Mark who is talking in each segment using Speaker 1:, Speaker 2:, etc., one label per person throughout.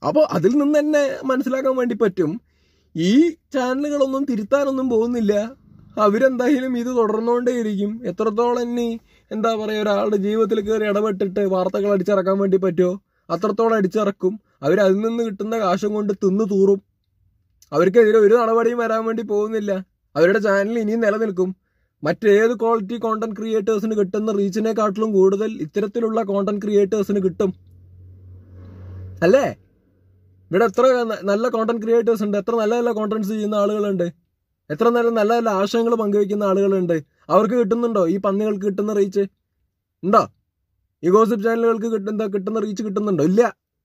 Speaker 1: അപ്പോൾ അതിൽ നിന്ന് തന്നെ മനസ്സിലാക്കാൻ വേണ്ടി പറ്റും ഈ ചാനലുകളൊന്നും തിരുത്താനൊന്നും പോകുന്നില്ല അവരെന്തായാലും ഇത് തുടർന്നുകൊണ്ടേയിരിക്കും എത്രത്തോളം ഇനി എന്താ പറയുക ഒരാളുടെ ജീവിതത്തിൽ കയറി ഇടപെട്ടിട്ട് വാർത്തകൾ അടിച്ചിറക്കാൻ വേണ്ടി പറ്റുമോ അത്രത്തോളം അടിച്ചിറക്കും അവർ അതിൽ നിന്ന് കിട്ടുന്ന കാശും കൊണ്ട് തിന്നു തൂറും അവർക്കെതിരെ ഒരു നടപടിയും വരാൻ വേണ്ടി പോകുന്നില്ല അവരുടെ ചാനൽ ഇനിയും നിലനിൽക്കും മറ്റേത് ക്വാളിറ്റി കോണ്ടന്റ് ക്രിയേറ്റേഴ്സിന് കിട്ടുന്ന റീച്ചിനെക്കാട്ടിലും കൂടുതൽ ഇത്തരത്തിലുള്ള കോണ്ടന്റ് ക്രിയേറ്റേഴ്സിന് കിട്ടും അല്ലേ ഇവിടെ എത്ര ന- നല്ല കോണ്ടന്റ് ക്രിയേറ്റേഴ്സ് ഉണ്ട് എത്ര നല്ല നല്ല കോണ്ടന്റ്സ് ചെയ്യുന്ന ആളുകളുണ്ട് എത്ര നല്ല നല്ല നല്ല ആശയങ്ങൾ പങ്കുവെക്കുന്ന ആളുകളുണ്ട് അവർക്ക് കിട്ടുന്നുണ്ടോ ഈ പന്നികൾക്ക് കിട്ടുന്ന റീച്ച് ഉണ്ടോ ഈ ഗോസിപ്പ് ചാനലുകൾക്ക് കിട്ടുന്ന കിട്ടുന്ന റീച്ച് കിട്ടുന്നുണ്ടോ ഇല്ല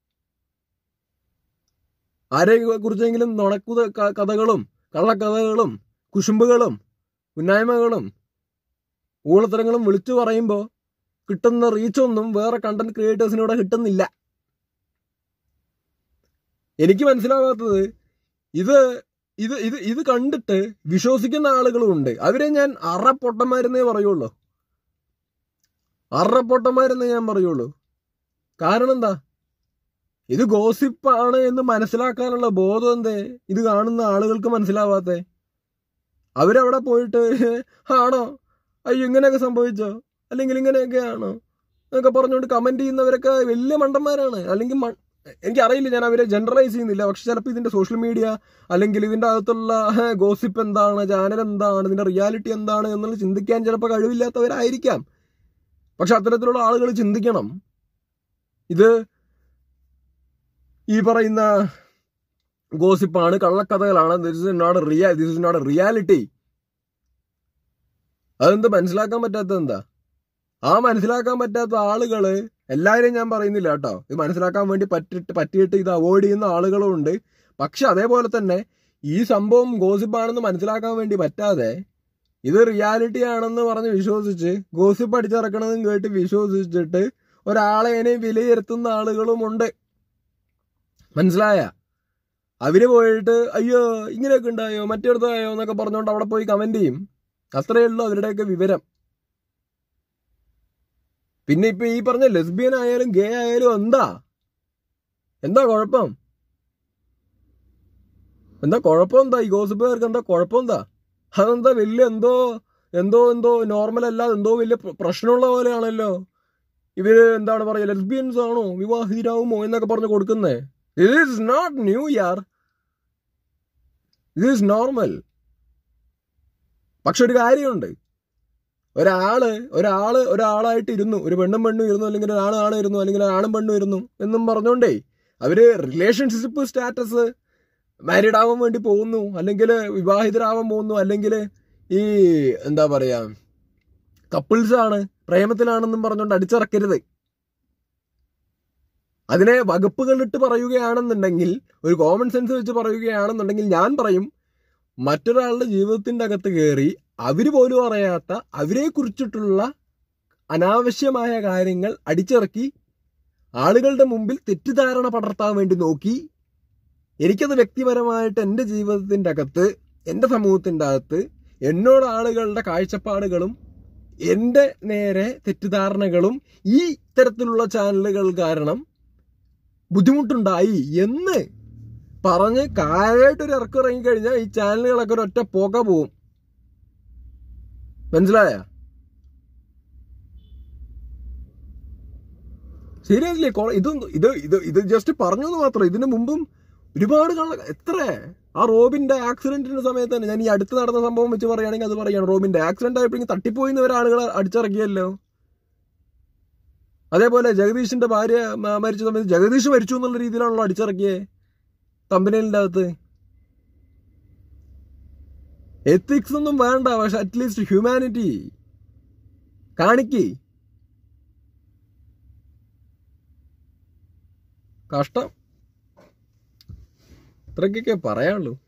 Speaker 1: ആരെ കുറിച്ചെങ്കിലും നുണക്കുത ക- കഥകളും കള്ളക്കഥകളും കുശുമ്പുകളും ഉന്നായ്മകളും ഊളത്തരങ്ങളും വിളിച്ചു പറയുമ്പോൾ കിട്ടുന്ന റീച്ചൊന്നും വേറെ കണ്ടന്റ് ക്രിയേറ്റേഴ്സിനൂടെ കിട്ടുന്നില്ല എനിക്ക് മനസ്സിലാവാത്തത് ഇത് ഇത് ഇത് ഇത് കണ്ടിട്ട് വിശ്വസിക്കുന്ന ആളുകളും ഉണ്ട് അവരെ ഞാൻ അറപ്പൊട്ടന്മാരെന്നേ പറയുള്ളൂ അറപ്പൊട്ടന്മാരെന്നേ ഞാൻ പറയുള്ളൂ കാരണം എന്താ ഇത് ഗോസിപ്പാണ് എന്ന് മനസ്സിലാക്കാനുള്ള ബോധം എന്തേ ഇത് കാണുന്ന ആളുകൾക്ക് മനസ്സിലാവാത്തേ അവരവിടെ പോയിട്ട് ആണോ അയ്യോ ഇങ്ങനെയൊക്കെ സംഭവിച്ചോ അല്ലെങ്കിൽ ഇങ്ങനെയൊക്കെ ആണോ എന്നൊക്കെ പറഞ്ഞുകൊണ്ട് കമന്റ് ചെയ്യുന്നവരൊക്കെ വലിയ മണ്ടന്മാരാണ് അല്ലെങ്കിൽ മ- എനിക്കറിയില്ല ഞാൻ അവരെ ജനറലൈസ് ചെയ്യുന്നില്ല പക്ഷെ ചിലപ്പോൾ ഇതിന്റെ സോഷ്യൽ മീഡിയ അല്ലെങ്കിൽ ഇതിന്റെ അകത്തുള്ള ഗോസിപ്പ് എന്താണ് ചാനൽ എന്താണ് ഇതിന്റെ റിയാലിറ്റി എന്താണ് എന്നുള്ളത് ചിന്തിക്കാൻ ചിലപ്പോൾ കഴിവില്ലാത്തവരായിരിക്കാം പക്ഷെ അത്തരത്തിലുള്ള ആളുകൾ ചിന്തിക്കണം ഇത് ഈ പറയുന്ന ഗോസിപ്പാണ് കള്ളക്കഥകളാണ് ദിസ് ഇസ് നോട്ട് റിയാ ദിസ് ഇസ് നോട്ട് റിയാലിറ്റി അതെന്ത് മനസ്സിലാക്കാൻ പറ്റാത്തത് എന്താ ആ മനസ്സിലാക്കാൻ പറ്റാത്ത ആളുകള് എല്ലാവരെയും ഞാൻ പറയുന്നില്ല കേട്ടോ ഇത് മനസ്സിലാക്കാൻ വേണ്ടി പറ്റിട്ട് പറ്റിയിട്ട് ഇത് അവോയ്ഡ് ചെയ്യുന്ന ആളുകളും ഉണ്ട് പക്ഷെ അതേപോലെ തന്നെ ഈ സംഭവം ഗോസിപ്പാണെന്ന് മനസ്സിലാക്കാൻ വേണ്ടി പറ്റാതെ ഇത് റിയാലിറ്റി ആണെന്ന് പറഞ്ഞ് വിശ്വസിച്ച് ഗോസിപ്പ് അടിച്ചിറക്കണമെന്ന് കേട്ട് വിശ്വസിച്ചിട്ട് ഒരാളെ അതിനെ വിലയിരുത്തുന്ന ആളുകളുമുണ്ട് മനസ്സിലായ അവര് പോയിട്ട് അയ്യോ ഇങ്ങനെയൊക്കെ ഉണ്ടായോ മറ്റേടത്തായോ എന്നൊക്കെ പറഞ്ഞുകൊണ്ട് അവിടെ പോയി കമന്റ് ചെയ്യും അത്രയേ ഉള്ളൂ അവരുടെയൊക്കെ വിവരം പിന്നെ ഇപ്പൊ ഈ പറഞ്ഞ ലെസ്ബിയൻ ആയാലും ഗേ ആയാലും എന്താ എന്താ കുഴപ്പം എന്താ കുഴപ്പം എന്താ ഈ ഗോസിപ്പുകാർക്ക് എന്താ കുഴപ്പം എന്താ അതെന്താ വലിയ എന്തോ എന്തോ എന്തോ നോർമൽ അല്ലാതെ എന്തോ വലിയ പ്ര- പ്രശ്നമുള്ള പോലെയാണല്ലോ ഇവര് എന്താണ് പറയുക ലെസ്ബിയൻസ് ആണോ വിവാഹിതരാകുമോ എന്നൊക്കെ പറഞ്ഞ് കൊടുക്കുന്നേ ഇത് ഇസ് നോട്ട് ന്യൂ ഇയർ ഇത് ഇസ് നോർമൽ പക്ഷെ ഒരു കാര്യമുണ്ട് ഒരാള് ഒരാള് ഒരാളായിട്ട് ഇരുന്നു ഒരു പെണ്ണും പെണ്ണും ഇരുന്നു അല്ലെങ്കിൽ ഒരാണ് ആണ് ഇരുന്നു അല്ലെങ്കിൽ ഒരാണും പെണ്ണും ഇരുന്നു എന്നും പറഞ്ഞോണ്ടേ അവര് റിലേഷൻഷിപ്പ് സ്റ്റാറ്റസ് മാരീഡ് ആവാൻ വേണ്ടി പോകുന്നു അല്ലെങ്കിൽ വിവാഹിതരാവാൻ പോകുന്നു അല്ലെങ്കിൽ ഈ എന്താ പറയാ കപ്പിൾസ് ആണ് പ്രേമത്തിലാണെന്നും പറഞ്ഞുകൊണ്ട് അടിച്ചിറക്കരുത് അതിനെ വകുപ്പുകളിട്ട് പറയുകയാണെന്നുണ്ടെങ്കിൽ ഒരു കോമൺ സെൻസ് വെച്ച് പറയുകയാണെന്നുണ്ടെങ്കിൽ ഞാൻ പറയും മറ്റൊരാളുടെ ജീവിതത്തിന്റെ അകത്ത് കയറി അവര് പോലും അറിയാത്ത അവരെ കുറിച്ചിട്ടുള്ള അനാവശ്യമായ കാര്യങ്ങൾ അടിച്ചിറക്കി ആളുകളുടെ മുമ്പിൽ തെറ്റിദ്ധാരണ പടർത്താൻ വേണ്ടി നോക്കി എനിക്കത് വ്യക്തിപരമായിട്ട് എൻ്റെ ജീവിതത്തിൻ്റെ അകത്ത് എൻ്റെ സമൂഹത്തിൻ്റെ അകത്ത് എന്നോട് ആളുകളുടെ കാഴ്ചപ്പാടുകളും എൻ്റെ നേരെ തെറ്റിദ്ധാരണകളും ഈ തരത്തിലുള്ള ചാനലുകൾ കാരണം ബുദ്ധിമുട്ടുണ്ടായി എന്ന് പറഞ്ഞ് കാര്യമായിട്ടൊരു ഇറക്കം ഇറങ്ങിക്കഴിഞ്ഞാൽ ഈ ചാനലുകളൊക്കെ ഒരു ഒറ്റ പോക പോവും മനസ്സിലായ സീരിയസ്ലി ഇത് ഇത് ഇത് ഇത് ജസ്റ്റ് പറഞ്ഞു എന്ന് മാത്രം ഇതിനു മുമ്പും ഒരുപാട് കള്ള എത്ര ആ റോബിന്റെ ആക്സിഡന്റിന്റെ സമയത്ത് തന്നെ ഞാൻ ഈ അടുത്ത് നടന്ന സംഭവം വെച്ച് പറയുകയാണെങ്കിൽ അത് പറയാണ് റോബിന്റെ ആക്സിഡന്റ് ആയപ്പോഴേക്കും തട്ടിപ്പോയിന്ന് വരെ ആളുകൾ അടിച്ചിറക്കിയല്ലോ അതേപോലെ ജഗദീഷിന്റെ ഭാര്യ മ- മരിച്ച സമയത്ത് ജഗദീഷ് മരിച്ചു എന്നുള്ള രീതിയിലാണല്ലോ അടിച്ചിറക്കിയേ തമ്പനയിലിന്റെ അകത്ത് എത്തിക്സ് ഒന്നും വേണ്ട പക്ഷെ അറ്റ്ലീസ്റ്റ് ഹ്യൂമാനിറ്റി കാണിക്ക് കഷ്ടം ഇത്രയ്ക്കൊക്കെ പറയാനുള്ളൂ